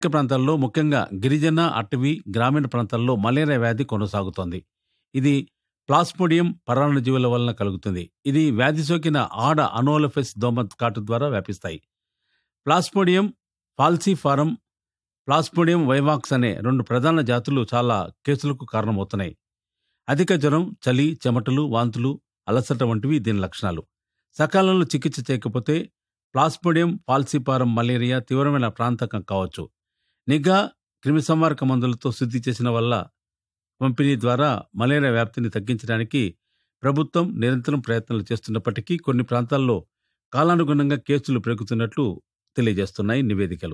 ప్రాంతాల్లో ముఖ్యంగా గిరిజన అటవీ గ్రామీణ ప్రాంతాల్లో మలేరియా వ్యాధి కొనసాగుతోంది ఇది ప్లాస్మోడియం పరాన్నజీవుల వలన కలుగుతుంది ఇది వ్యాధి సోకిన ఆడ అనోలఫెస్ దోమ కాటు ద్వారా వ్యాపిస్తాయి ప్లాస్మోడియం ఫాల్సిఫారం ప్లాస్మోడియం వైవాక్స్ అనే రెండు ప్రధాన జాతులు చాలా కేసులకు కారణమవుతున్నాయి అధిక జ్వరం చలి చెమటలు వాంతులు అలసట వంటివి దీని లక్షణాలు సకాలంలో చికిత్స చేయకపోతే ప్లాస్మోడియం ఫాల్సిపారం మలేరియా తీవ్రమైన ప్రాంతకం కావచ్చు నిఘా క్రిమిసంహారక మందులతో శుద్ధి చేసిన వల్ల పంపిణీ ద్వారా మలేరియా వ్యాప్తిని తగ్గించడానికి ప్రభుత్వం నిరంతరం ప్రయత్నాలు చేస్తున్నప్పటికీ కొన్ని ప్రాంతాల్లో కాలానుగుణంగా కేసులు పెరుగుతున్నట్లు తెలియజేస్తున్నాయి నివేదికలు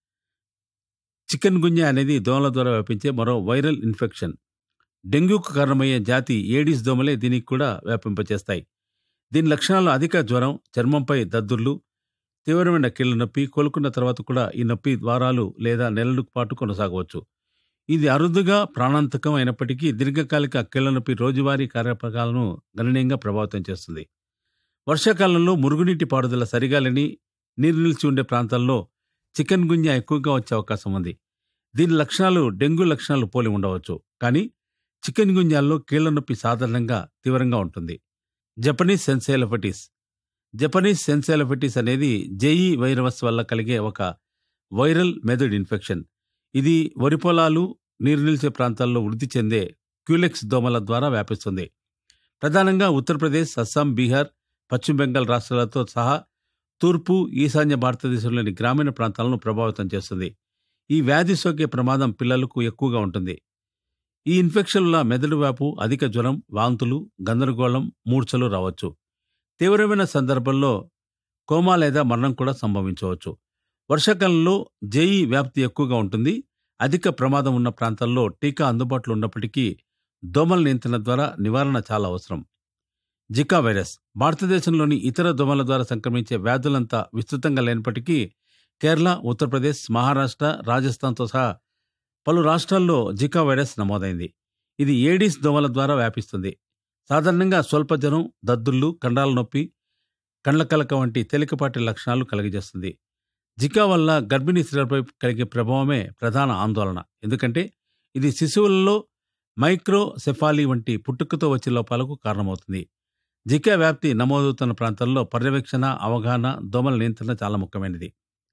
చికెన్ గున్యా అనేది దోమల ద్వారా వ్యాపించే మరో వైరల్ ఇన్ఫెక్షన్ డెంగ్యూకు కారణమయ్యే జాతి ఏడిస్ దోమలే దీనికి కూడా వ్యాపింపచేస్తాయి దీని లక్షణాలు అధిక జ్వరం చర్మంపై దద్దుర్లు తీవ్రమైన కీళ్ల నొప్పి కోలుకున్న తర్వాత కూడా ఈ నొప్పి వారాలు లేదా నెలల పాటు కొనసాగవచ్చు ఇది అరుదుగా ప్రాణాంతకం అయినప్పటికీ దీర్ఘకాలిక కీళ్ల నొప్పి రోజువారీ కార్యక్రమాలను గణనీయంగా ప్రభావితం చేస్తుంది వర్షాకాలంలో మురుగునీటి పారుదల సరిగా లేని నీరు నిలిచి ఉండే ప్రాంతాల్లో చికెన్ గున్యా ఎక్కువగా వచ్చే అవకాశం ఉంది దీని లక్షణాలు డెంగ్యూ లక్షణాలు పోలి ఉండవచ్చు కానీ చికెన్ గున్యాల్లో కీళ్ల నొప్పి సాధారణంగా తీవ్రంగా ఉంటుంది జపనీస్ సెన్సేలఫటిస్ జపనీస్ సెన్సేలఫటిస్ అనేది జేఈ వైరస్ వల్ల కలిగే ఒక వైరల్ మెథడ్ ఇన్ఫెక్షన్ ఇది వరి పొలాలు నీరు నిలిచే ప్రాంతాల్లో వృద్ధి చెందే క్యూలెక్స్ దోమల ద్వారా వ్యాపిస్తుంది ప్రధానంగా ఉత్తరప్రదేశ్ అస్సాం బీహార్ పశ్చిమ బెంగాల్ రాష్ట్రాలతో సహా తూర్పు ఈశాన్య భారతదేశంలోని గ్రామీణ ప్రాంతాలను ప్రభావితం చేస్తుంది ఈ వ్యాధి సోకే ప్రమాదం పిల్లలకు ఎక్కువగా ఉంటుంది ఈ ఇన్ఫెక్షన్ వల్ల మెదడు వ్యాపు అధిక జ్వరం వాంతులు గందరగోళం మూర్ఛలు రావచ్చు తీవ్రమైన సందర్భంలో కోమా లేదా మరణం కూడా సంభవించవచ్చు వర్షాకాలంలో జేఈ వ్యాప్తి ఎక్కువగా ఉంటుంది అధిక ప్రమాదం ఉన్న ప్రాంతాల్లో టీకా అందుబాటులో ఉన్నప్పటికీ దోమల నియంత్రణ ద్వారా నివారణ చాలా అవసరం జికా వైరస్ భారతదేశంలోని ఇతర దోమల ద్వారా సంక్రమించే వ్యాధులంతా విస్తృతంగా లేనప్పటికీ కేరళ ఉత్తరప్రదేశ్ మహారాష్ట్ర రాజస్థాన్తో సహా పలు రాష్ట్రాల్లో జికా వైరస్ నమోదైంది ఇది ఏడీస్ దోమల ద్వారా వ్యాపిస్తుంది సాధారణంగా స్వల్ప జ్వరం దద్దుర్లు కండాల నొప్పి కండ్ల కలక వంటి తేలికపాటి లక్షణాలు కలిగజేస్తుంది జికా వల్ల గర్భిణీ స్త్రీలపై కలిగే ప్రభావమే ప్రధాన ఆందోళన ఎందుకంటే ఇది శిశువులలో మైక్రోసెఫాలీ వంటి పుట్టుకతో వచ్చే లోపాలకు కారణమవుతుంది జికా వ్యాప్తి నమోదవుతున్న ప్రాంతాల్లో పర్యవేక్షణ అవగాహన దోమల నియంత్రణ చాలా ముఖ్యమైనది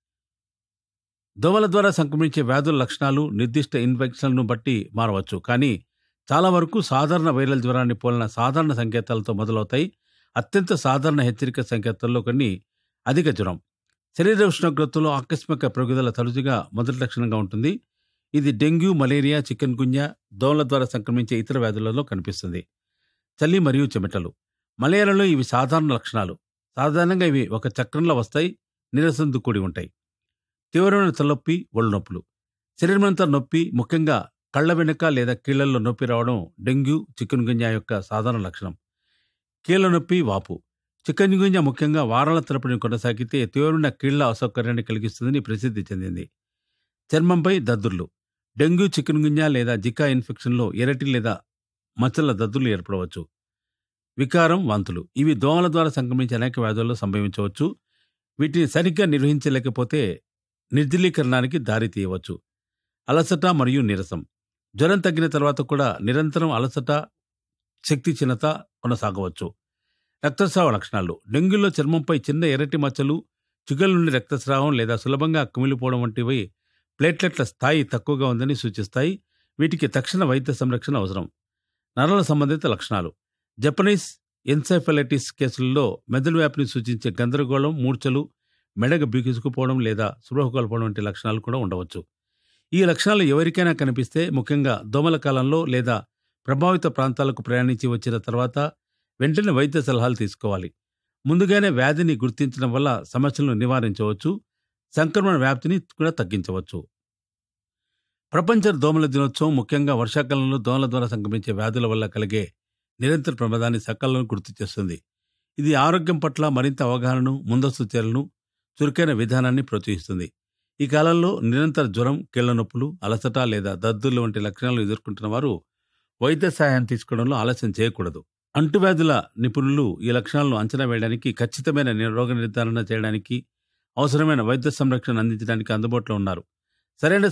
దోమల ద్వారా సంక్రమించే వ్యాధుల లక్షణాలు నిర్దిష్ట ఇన్ఫెక్షన్లను బట్టి మారవచ్చు కానీ చాలా వరకు సాధారణ వైరల్ జ్వరాన్ని పోలిన సాధారణ సంకేతాలతో మొదలవుతాయి అత్యంత సాధారణ హెచ్చరిక సంకేతాల్లో కొన్ని అధిక జ్వరం శరీర ఉష్ణోగ్రతలో ఆకస్మిక పెరుగుదల తరచుగా మొదటి లక్షణంగా ఉంటుంది ఇది డెంగ్యూ మలేరియా చికెన్ గున్యా దోమల ద్వారా సంక్రమించే ఇతర వ్యాధులలో కనిపిస్తుంది చలి మరియు చెమటలు మలేరియాలో ఇవి సాధారణ లక్షణాలు సాధారణంగా ఇవి ఒక చక్రంలో వస్తాయి నీరసంతో కూడి ఉంటాయి తీవ్రమైన తలనొప్పి ఒళ్ళు నొప్పులు శరీరమంతా నొప్పి ముఖ్యంగా కళ్ళ వెనుక లేదా కీళ్లలో నొప్పి రావడం డెంగ్యూ చికెన్ గున్యా యొక్క సాధారణ లక్షణం కీళ్ల నొప్పి వాపు చికెన్ గున్యా ముఖ్యంగా వారాల తరపుని కొనసాగితే తీవ్రమైన కీళ్ల అసౌకర్యాన్ని కలిగిస్తుందని ప్రసిద్ధి చెందింది చర్మంపై దద్దుర్లు డెంగ్యూ చికెన్ గున్యా లేదా జికా ఇన్ఫెక్షన్లో ఎరటి లేదా మచ్చల దద్దుర్లు ఏర్పడవచ్చు వికారం వాంతులు ఇవి దోమల ద్వారా సంక్రమించే అనేక వ్యాధుల్లో సంభవించవచ్చు వీటిని సరిగ్గా నిర్వహించలేకపోతే నిర్జలీకరణానికి దారి తీయవచ్చు అలసట మరియు నీరసం జ్వరం తగ్గిన తర్వాత కూడా నిరంతరం అలసట శక్తి చిన్నత కొనసాగవచ్చు రక్తస్రావ లక్షణాలు డెంగ్యూలో చర్మంపై చిన్న ఎర్రటి మచ్చలు చుగల నుండి రక్తస్రావం లేదా సులభంగా కుమిలిపోవడం వంటివి ప్లేట్లెట్ల స్థాయి తక్కువగా ఉందని సూచిస్తాయి వీటికి తక్షణ వైద్య సంరక్షణ అవసరం నరాల సంబంధిత లక్షణాలు జపనీస్ ఎన్సెఫలైటిస్ కేసుల్లో మెదడు వ్యాపిని సూచించే గందరగోళం మూర్ఛలు మెడగ బిగుసుకుపోవడం లేదా స్పృహ కోల్పోవడం వంటి లక్షణాలు కూడా ఉండవచ్చు ఈ లక్షణాలు ఎవరికైనా కనిపిస్తే ముఖ్యంగా దోమల కాలంలో లేదా ప్రభావిత ప్రాంతాలకు ప్రయాణించి వచ్చిన తర్వాత వెంటనే వైద్య సలహాలు తీసుకోవాలి ముందుగానే వ్యాధిని గుర్తించడం వల్ల సమస్యలను నివారించవచ్చు సంక్రమణ వ్యాప్తిని కూడా తగ్గించవచ్చు ప్రపంచ దోమల దినోత్సవం ముఖ్యంగా వర్షాకాలంలో దోమల ద్వారా సంక్రమించే వ్యాధుల వల్ల కలిగే నిరంతర ప్రమాదాన్ని సకాలంలో గుర్తు చేస్తుంది ఇది ఆరోగ్యం పట్ల మరింత అవగాహనను ముందస్తు చర్యలను చురుకైన విధానాన్ని ప్రోత్సహిస్తుంది ఈ కాలంలో నిరంతర జ్వరం కీళ్ల నొప్పులు అలసట లేదా దద్దుర్లు వంటి లక్షణాలు ఎదుర్కొంటున్న వారు వైద్య సహాయం తీసుకోవడంలో ఆలస్యం చేయకూడదు అంటువ్యాధుల నిపుణులు ఈ లక్షణాలను అంచనా వేయడానికి ఖచ్చితమైన ని- రోగ నిర్ధారణ చేయడానికి అవసరమైన వైద్య సంరక్షణ అందించడానికి అందుబాటులో ఉన్నారు సరైన